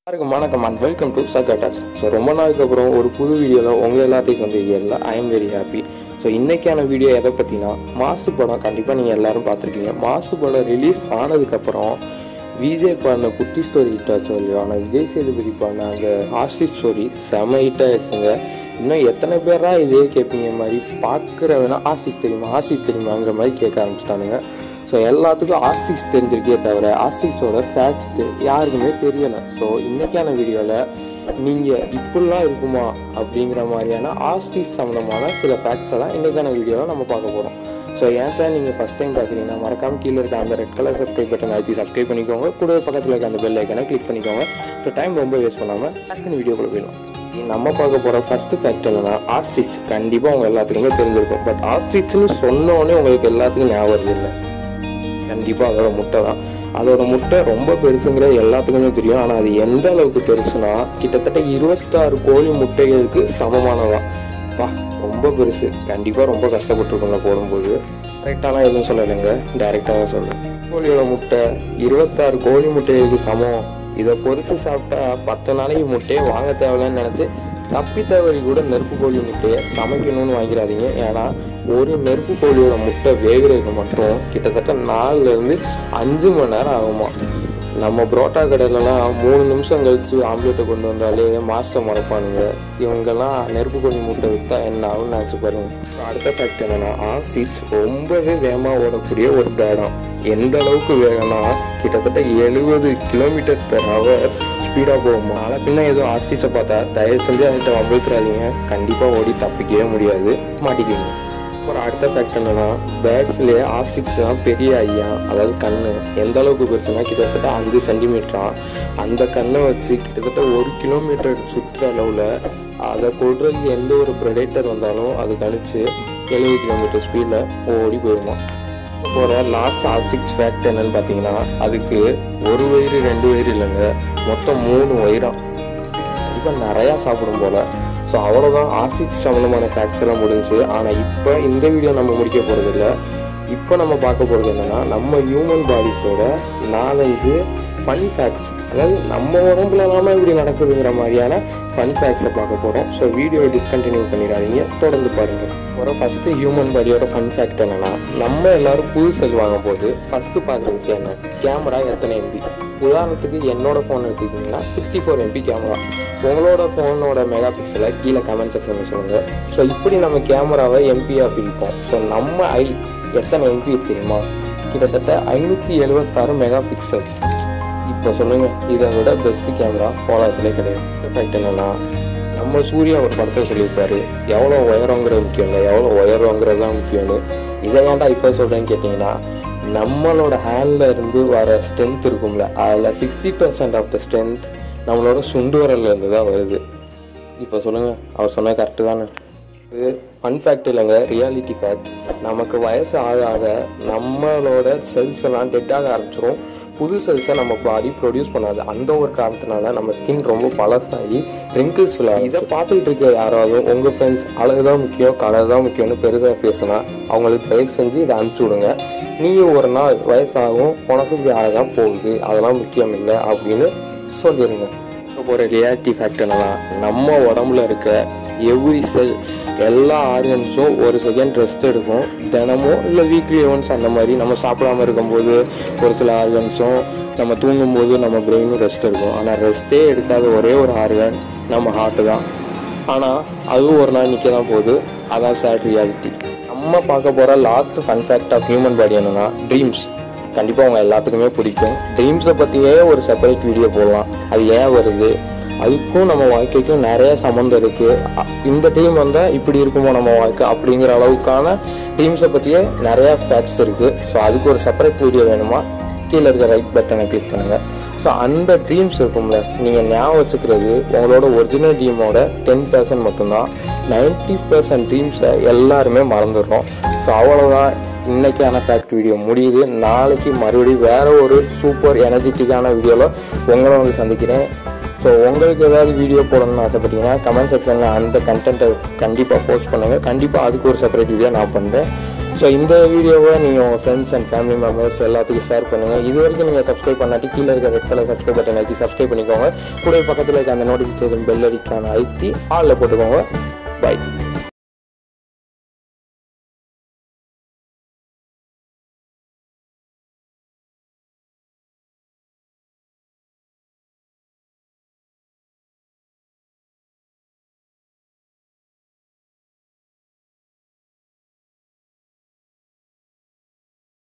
எல்லாருக்கும் வணக்கம் and welcome to சக்கட்டாஸ் ஸோ ரொம்ப நாளுக்கு அப்புறம் ஒரு புது வீடியோவில் உங்கள் எல்லாத்தையும் சந்திக்கிறதுல I am very happy so இன்றைக்கான வீடியோ எதை பற்றினா மாசு படம் கண்டிப்பாக நீங்கள் எல்லாரும் பார்த்துருக்கீங்க மாசு படம் ரிலீஸ் ஆனதுக்கப்புறம் விஜய் பாடின குட்டி ஸ்டோரி ஹிட் ஆச்சு இல்லையோ ஆனால் விஜய் சேதுபதி பாடின அந்த ஆர்சிட் ஸ்டோரி செம ஹிட் ஆயிடுச்சுங்க இன்னும் எத்தனை பேரா இதே கேட்பீங்க மாதிரி பார்க்குறவனா ஆர்சிஸ் தெரியுமா ஆர்சிஸ் தெரியுமாங்கிற மாதிரி கேட்க ஆரம்பிச்சிட்டானுங்க ஸோ எல்லாத்துக்கும் ஆர்சிக்ஸ் தெரிஞ்சிருக்கே தவிர ஆர்சிக்ஸோட ஃபேக்ட் யாருக்குமே தெரியலை ஸோ இன்றைக்கான வீடியோவில் நீங்கள் இப்படிலாம் இருக்குமா அப்படிங்கிற மாதிரியான ஆர்சிக்ஸ் சம்மந்தமான சில ஃபேக்ட்ஸ் எல்லாம் இன்றைக்கான வீடியோவில் நம்ம பார்க்க போகிறோம் ஸோ ஏன் சார் நீங்கள் ஃபஸ்ட் டைம் பார்க்குறீங்கன்னா மறக்காம கீழே இருக்க அந்த ரெட் கலர் சப்ஸ்கிரைப் பட்டன் அழுத்தி சப்ஸ்கிரைப் பண்ணிக்கோங்க கூட பக்கத்தில் இருக்க அந்த பெல் ஐக்கனை கிளிக் பண்ணிக்கோங்க ஸோ டைம் ரொம்ப வேஸ்ட் பண்ணாமல் டக்குன்னு வீடியோக்குள்ளே போயிடலாம் நம்ம பார்க்க போகிற ஃபஸ்ட்டு ஃபேக்ட் என்னன்னா ஆஸ்ட்ரிச் கண்டிப்பாக உங்கள் எல்லாத்துக்குமே தெரிஞ்சிருக்கும் பட் ஆஸ்ட்ரிச்னு சொன்ன உடனே உங்களுக்கு எல்லாத்துக்கும் ஞாபகம் வருது இல்லை கண்டிப்பாக அதோட முட்டை தான் அதோட முட்டை ரொம்ப பெருசுங்கிறது எல்லாத்துக்குமே தெரியும் ஆனால் அது எந்த அளவுக்கு பெருசுனா கிட்டத்தட்ட இருபத்தாறு கோழி முட்டைகளுக்கு சமமானதான் பா ரொம்ப பெருசு கண்டிப்பாக ரொம்ப கஷ்டப்பட்டுருக்கோங்க போடும்போது கரெக்டாலாம் எதுவும் சொல்லலைங்க டைரெக்டாக தான் சொல்கிறேன் கோழியோட முட்டை இருபத்தாறு கோழி முட்டைகளுக்கு சமம் இதை பொறுத்து சாப்பிட்டா பத்து நாளைக்கு முட்டையை வாங்க தேவையில்லைன்னு நினச்சி தப்பி தவறி கூட நெருப்பு கோழி முட்டையை சமைக்கணும்னு வாங்கிடாதீங்க ஏன்னா ஒரு நெருப்பு கோழியோட முட்டை வேகிறதுக்கு மட்டும் கிட்டத்தட்ட நாலுலேருந்து அஞ்சு மணி நேரம் ஆகுமா நம்ம புரோட்டா கடையிலலாம் மூணு நிமிஷம் கழிச்சு ஆம்லேட்டை கொண்டு வந்தாலே மாஸ்டர் மறப்பானுங்க இவங்கெல்லாம் நெருப்பு கோழி முட்டை விற்றா என்ன ஆகும்னு நினச்சி பாருங்க அடுத்த ஃபேக்ட் என்னன்னா ஆசிட்ஸ் ரொம்பவே வேகமாக ஓடக்கூடிய ஒரு பேடம் எந்த அளவுக்கு வேகம்னா கிட்டத்தட்ட எழுபது கிலோமீட்டர் பெர் ஹவர் ஸ்பீடாக போகுமா ஆனால் பின்ன எதுவும் ஆசிட்ஸை பார்த்தா தயவு செஞ்சு அதுகிட்ட வம்பிழுத்துறாதீங்க கண்டிப்பாக ஓடி தப்பிக்கவே முடியாது மாட்டிக்குவீங்க அப்புறம் அடுத்த ஃபேக்ட் என்னன்னா பேர்ட்ஸ்லேயே ஆசிக்ஸ் தான் பெரிய ஐயா அதாவது கண்ணு எந்த அளவுக்கு பெருசுனா கிட்டத்தட்ட அஞ்சு சென்டிமீட்டரா அந்த கண்ணை வச்சு கிட்டத்தட்ட ஒரு கிலோமீட்டர் சுற்றுற அளவில் அதை கொடுறதுக்கு எந்த ஒரு ப்ரெடேட்டர் வந்தாலும் அது கணிச்சு எழுபது கிலோமீட்டர் ஸ்பீடில் ஓடி போயிடுமா போகிற லாஸ்ட் ஆசிக்ஸ் ஃபேக்ட் என்னன்னு பார்த்தீங்கன்னா அதுக்கு ஒரு வயிறு ரெண்டு வயிறு இல்லைங்க மொத்தம் மூணு வயிறாம் இப்போ நிறையா சாப்பிடும் போல் ஸோ அவ்வளோதான் ஆசிட் சம்மந்தமான ஃபேக்ட்ஸ் எல்லாம் முடிஞ்சு ஆனால் இப்போ இந்த வீடியோ நம்ம முடிக்க போகிறது இல்லை இப்போ நம்ம பார்க்க போகிறது என்னென்னா நம்ம ஹியூமன் பாடிஸோட நாலஞ்சு ஃபன் ஃபேக்ட்ஸ் அதாவது நம்ம உடம்புல இல்லாமல் இப்படி நடக்குதுங்கிற மாதிரியான ஃபன் ஃபேக்ட்ஸை பார்க்க போகிறோம் ஸோ வீடியோ டிஸ்கண்டினியூ பண்ணிடாதீங்க தொடர்ந்து பாருங்கள் ஒரு ஃபஸ்ட்டு ஹியூமன் பாடியோட ஃபன் ஃபேக்ட் என்னென்னா நம்ம எல்லாரும் புது செல் வாங்கும் போது ஃபஸ்ட்டு பார்க்குற விஷயம் என்ன கேமரா எத்தனை எம்பி உதாரணத்துக்கு என்னோட ஃபோன் எடுத்துக்கிட்டிங்கன்னா சிக்ஸ்டி ஃபோர் எம்பி கேமரா உங்களோட ஃபோனோட மெகா பிக்சலை கீழே கமெண்ட் செக்ஷனில் சொல்லுங்கள் ஸோ இப்படி நம்ம கேமராவை எம்பியாக பிரிப்போம் ஸோ நம்ம ஐ எத்தனை எம்பி தெரியுமா கிட்டத்தட்ட ஐநூற்றி எழுபத்தாறு மெகா பிக்சல்ஸ் இப்போ சொல்லுங்கள் இதை விட பெஸ்ட்டு கேமரா போலாத்திலே கிடையாது ஃபேக்ட் என்னென்னா நம்ம சூர்யா ஒரு படத்தில் சொல்லியிருப்பாரு எவ்வளோ உயரங்கிறது முக்கியம் இல்லை எவ்வளோ உயரங்கிறது தான் முக்கியம்னு இதை ஏன்டா இப்போ சொல்கிறேன்னு கேட்டிங்கன்னா நம்மளோட ஹேண்டில் இருந்து வர ஸ்ட்ரென்த் இருக்கும்ல அதில் sixty percent of the strength நம்மளோட சுண்டு வரல்ல இருந்து தான் வருது இப்போ சொல்லுங்கள் அவர் சொன்ன கரெக்டு தானே இது ஃபன் ஃபேக்ட் இல்லைங்க ரியாலிட்டி ஃபேக்ட் நமக்கு வயசு ஆக ஆக நம்மளோட செல்ஸ் எல்லாம் டெட் ஆக ஆரம்பிச்சிரும் புது செல்ஸை நம்ம பாடி ப்ரொடியூஸ் பண்ணாது அந்த ஒரு காரணத்தினால நம்ம ஸ்கின் ரொம்ப பழசாகி ரிங்கிள்ஸ் விழாது இதை பார்த்துக்கிட்டு இருக்க யாராவது உங்கள் ஃப்ரெண்ட்ஸ் அழகு தான் முக்கியம் கலர் தான் முக்கியம்னு பெருசாக பேசுனா அவங்களுக்கு தயவு செஞ்சு இதை அனுப்பிச்சி விடுங்க நீங்கள் ஒரு நாள் வயசாகும் உனக்கு இப்படி அழகாக போகுது அதெல்லாம் முக்கியம் இல்லை அப்படின்னு சொல்லிடுங்க இப்போ ஒரு ரியாலிட்டி ஃபேக்ட் என்னன்னா நம்ம உடம்புல இருக்க எவ்ரி செல் எல்லா ஆர்கன்ஸும் ஒரு செகண்ட் ரெஸ்ட் எடுக்கும் தினமும் இல்லை வீக்லி ஒன்ஸ் அந்த மாதிரி நம்ம சாப்பிடாம இருக்கும்போது ஒரு சில ஆர்கன்ஸும் நம்ம தூங்கும்போது நம்ம பிரெயினும் ரெஸ்ட் எடுக்கும் ஆனால் ரெஸ்ட்டே எடுக்காத ஒரே ஒரு ஆர்கன் நம்ம ஹார்ட்டு தான் ஆனால் அதுவும் ஒரு நாள் நிற்க தான் போகுது அதான் சேட் ரியாலிட்டி நம்ம பார்க்க போகிற last fun fact of human body என்னன்னா ட்ரீம்ஸ் கண்டிப்பாக அவங்க எல்லாத்துக்குமே பிடிக்கும் ட்ரீம்ஸை பற்றியே ஒரு செப்பரேட் வீடியோ போடலாம் அது ஏன் வருது அதுக்கும் நம்ம வாழ்க்கைக்கும் நிறைய சம்மந்தம் இருக்குது இந்த டீம் வந்தால் இப்படி இருக்குமோ நம்ம வாழ்க்கை அப்படிங்கிற அளவுக்கான டீம்ஸை பற்றியே நிறையா ஃபேக்ட்ஸ் இருக்குது ஸோ அதுக்கு ஒரு செப்பரேட் வீடியோ வேணுமா கீழே இருக்க ரைட் பட்டனை கிளிக் பண்ணுங்கள் ஸோ அந்த ட்ரீம்ஸ் இருக்கும்ல நீங்கள் ஞாபகம் வச்சுக்கிறது உங்களோட ஒரிஜினல் ட்ரீமோட டென் பர்சன்ட் மட்டும்தான் நைன்ட்டி பர்சன்ட் ட்ரீம்ஸை எல்லாருமே மறந்துடுறோம் ஸோ அவ்வளோதான் இன்னைக்கான ஃபேக்ட் வீடியோ முடியுது நாளைக்கு மறுபடியும் வேற ஒரு சூப்பர் எனர்ஜெட்டிக்கான வீடியோவில் உங்களை வந்து சந்திக்கிறேன் ஸோ உங்களுக்கு ஏதாவது வீடியோ போடணும்னு ஆசைப்பட்டீங்கன்னா கமெண்ட் செக்ஷனில் அந்த கண்டென்ட்டை கண்டிப்பாக போஸ்ட் பண்ணுங்கள் கண்டிப்பாக அதுக்கு ஒரு செப்பரேட் வீடியோ நான் பண்ணுறேன் ஸோ இந்த வீடியோவை நீங்கள் உங்கள் ஃப்ரெண்ட்ஸ் அண்ட் ஃபேமிலி மெம்பர்ஸ் எல்லாத்துக்கும் ஷேர் பண்ணுங்கள் இது வரைக்கும் நீங்கள் சப்ஸ்கிரைப் பண்ணாட்டி கீழே இருக்க ரெட் கலர் சப்ஸ்கிரைப் பட்டன் அழுத்தி சப்ஸ்கிரைப் பண்ணிக்கோங்க கூட பக்கத்தில் இருக்க அந்த நோட்டிஃபிகேஷன் பெல் அடிக்கான அழுத்தி ஆளில் போட்டுக்கோங்க பை